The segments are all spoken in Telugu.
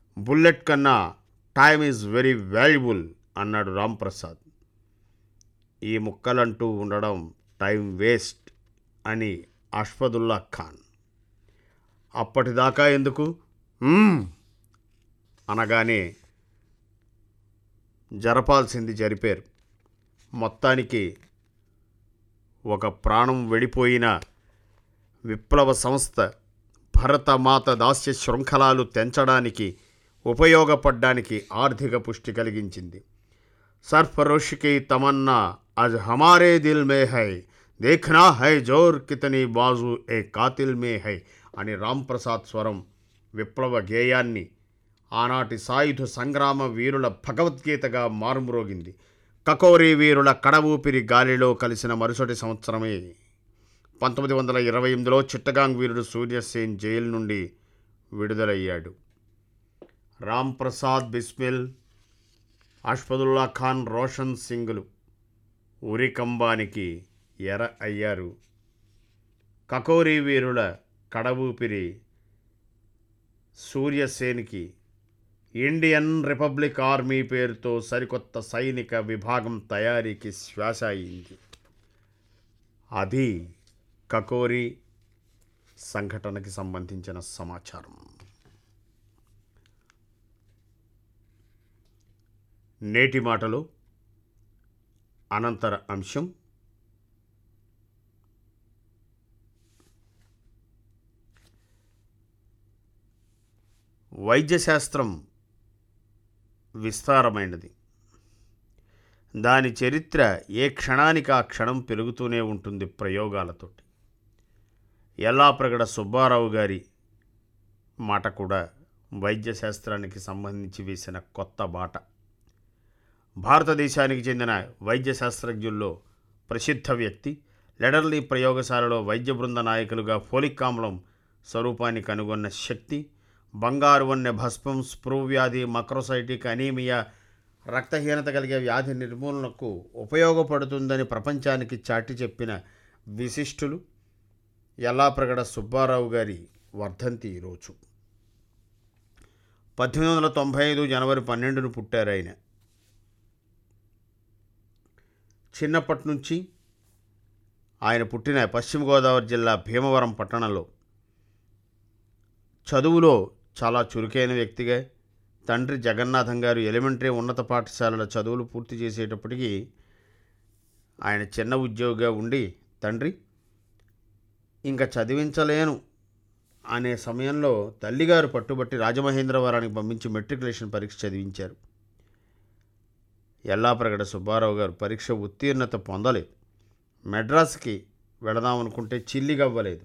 బుల్లెట్ కన్నా టైమ్ ఈజ్ వెరీ వాల్యుబుల్ అన్నాడు రాంప్రసాద్ ఈ ముక్కలంటూ ఉండడం టైం వేస్ట్ అని అష్ఫదుల్లా ఖాన్ అప్పటిదాకా ఎందుకు "మ్మ్" అనగానే జరపాల్సింది జరిపారు మొత్తానికి ఒక ప్రాణం వెడిపోయిన విప్లవ సంస్థ భరతమాత దాస్య శృంఖలాలు తెంచడానికి ఉపయోగపడ్డానికి ఆర్థిక పుష్టి కలిగించింది సర్ఫరోష్ की तमन्ना आज हमारे दिल में है देखना है जोर कितनी बाजू ఏ కాతిల్ మే హై అని రాంప్రసాద్ స్వరం విప్లవ గేయాన్ని ఆనాటి సాయుధ సంగ్రామ వీరుల భగవద్గీతగా మారుమ్రోగింది కకోరి వీరుల కడవూపిరి గాలిలో కలిసిన మరుసటి సంవత్సరమే పంతొమ్మిది వందల ఇరవై ఎనిమిదిలో చిట్టగాంగ్ వీరుడు సూర్యసేన్ జైలు నుండి విడుదలయ్యాడు రామ్ ప్రసాద్ బిస్మిల్ అష్ఫదుల్లా ఖాన్ రోషన్ సింగ్లు ఉరికంబానికి ఎర అయ్యారు కకోరి వీరుల కడవూపిరి సూర్యసేన్కి ఇండియన్ రిపబ్లిక్ ఆర్మీ పేరుతో సరికొత్త సైనిక విభాగం తయారీకి శ్వాస అయింది అది కకోరి సంఘటనకి సంబంధించిన సమాచారం నేటి మాటలు అనంతర అంశం వైద్యశాస్త్రం విస్తారమైనది దాని చరిత్ర ఏ క్షణానికి ఆ క్షణం పెరుగుతూనే ఉంటుంది ప్రయోగాలతోటి ఎల్లాప్రగడ సుబ్బారావు గారి మాట కూడా వైద్యశాస్త్రానికి సంబంధించి వేసిన కొత్త బాట భారతదేశానికి చెందిన వైద్య శాస్త్రజ్ఞుల్లో ప్రసిద్ధ వ్యక్తి లెడర్లీ ప్రయోగశాలలో వైద్య బృంద నాయకులుగా ఫోలిక్ ఆమ్లం స్వరూపాన్ని కనుగొన్న శక్తి బంగారు వన్నె భస్మం స్ప్రూ వ్యాధి మక్రోసైటిక్ అనీమియా రక్తహీనత కలిగే వ్యాధి నిర్మూలనకు ఉపయోగపడుతుందని ప్రపంచానికి చాటి చెప్పిన విశిష్టులు ఎల్లాప్రగడ సుబ్బారావు గారి వర్ధంతి ఈరోజు పద్దెనిమిది వందల తొంభై ఐదు జనవరి పన్నెండును పుట్టారు ఆయన చిన్నప్పటి నుంచి ఆయన పుట్టిన పశ్చిమ గోదావరి జిల్లా భీమవరం పట్టణంలో చదువులో చాలా చురుకైన వ్యక్తిగా తండ్రి జగన్నాథం గారు ఎలిమెంటరీ ఉన్నత పాఠశాలల చదువులు పూర్తి చేసేటప్పటికీ ఆయన చిన్న ఉద్యోగిగా ఉండి తండ్రి ఇంకా చదివించలేను అనే సమయంలో తల్లిగారు పట్టుబట్టి రాజమహేంద్రవరానికి పంపించి మెట్రికులేషన్ పరీక్ష చదివించారు ఎల్లాప్రగడ సుబ్బారావు గారు పరీక్ష ఉత్తీర్ణత పొందలేదు మెడ్రాస్కి వెళదామనుకుంటే చిల్లిగవ్వలేదు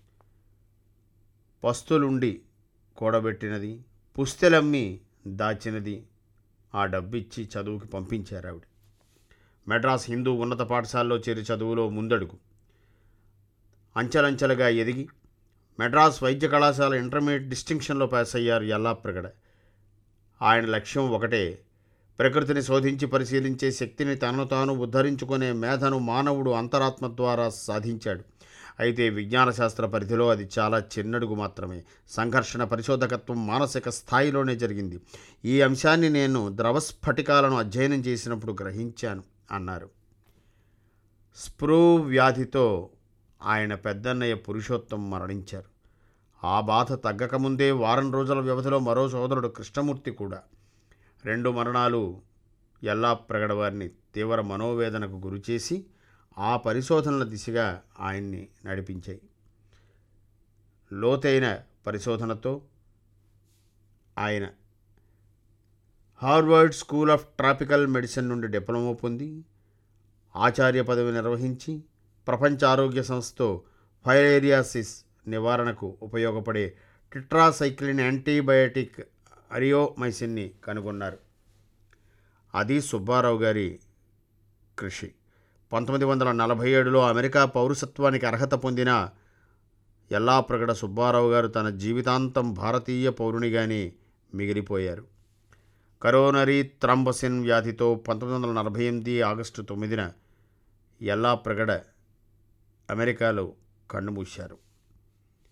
పస్తులుండి కూడబెట్టినది పుస్తెలమ్మి దాచినది ఆ డబ్బిచ్చి చదువుకి పంపించారు ఆవిడ మెడ్రాస్ హిందూ ఉన్నత పాఠశాలలో చేరి చదువులో ముందడుగు అంచెలంచెలుగా ఎదిగి మెడ్రాస్ వైద్య కళాశాల ఇంటర్మీడియట్ డిస్టింక్షన్లో పాస్ అయ్యారు ఎల్లాప్రగడ ఆయన లక్ష్యం ఒకటే ప్రకృతిని శోధించి పరిశీలించే శక్తిని తనను తాను ఉద్ధరించుకునే మేధను మానవుడు అంతరాత్మ ద్వారా సాధించాడు అయితే విజ్ఞాన శాస్త్ర పరిధిలో అది చాలా చిన్నడుగు మాత్రమే సంఘర్షణ పరిశోధకత్వం మానసిక స్థాయిలోనే జరిగింది ఈ అంశాన్ని నేను ద్రవస్ఫటికాలను అధ్యయనం చేసినప్పుడు గ్రహించాను అన్నారు స్ప్రూ వ్యాధితో ఆయన పెద్దన్నయ్య పురుషోత్తం మరణించారు ఆ బాధ తగ్గకముందే వారం రోజుల వ్యవధిలో మరో సోదరుడు కృష్ణమూర్తి కూడా రెండు మరణాలు ఎల్లా ప్రగడవారిని తీవ్ర మనోవేదనకు గురిచేసి ఆ పరిశోధనల దిశగా ఆయన్ని నడిపించాయి లోతైన పరిశోధనతో ఆయన Harvard School of Tropical Medicine నుండి డిప్లొమా పొంది ఆచార్య పదవి నిర్వహించి ప్రపంచ ఆరోగ్య సంస్థతో ఫైలేరియాసిస్ నివారణకు ఉపయోగపడే టిట్రాసైక్లిన్ యాంటీబయాటిక్ అరియోమైసిన్ని కనుగొన్నారు అది సుబ్బారావు గారి కృషి పంతొమ్మిది వందల నలభై ఏడులో అమెరికా పౌరసత్వానికి అర్హత పొందిన ఎల్లాప్రగడ సుబ్బారావు గారు తన జీవితాంతం భారతీయ పౌరునిగానే మిగిలిపోయారు కరోనరీ థ్రంబసిన్ వ్యాధితో పంతొమ్మిది వందల నలభై ఎనిమిది ఆగస్టు తొమ్మిదిన ఎల్లాప్రగడ అమెరికాలో కన్నుమూశారు